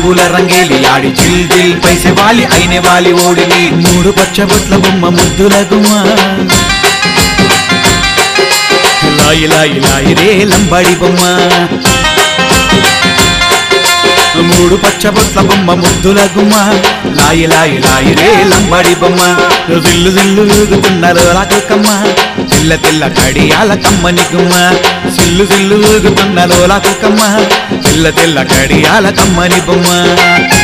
పువ్వుల రంగేలి ఆడి జిల్ జిల్ పైసె వాలి అయినే వాలి ఓడిని మూడు పచ్చబొట్ల బొమ్మ ముద్దుల గుమ్మ లాయి లాయి లాయి రే లంబాడి బొమ్మ మూడు పచ్చబొట్ల బొమ్మ ముద్దుల గుమ్మ లాయి లాయి లాయి రే లంబాడి బొమ్మ జిల్లు జిల్లు ఊగుతున్నారు లాకుకమ్మ తెల్ల తెల్ల కడియాల కమ్మని గుమ్మ సిల్లు సిల్లు ఊగుతున్నారు లాకుకమ్మ తెల్ల తెల్ల కడియాల కమ్మని బొమ్మ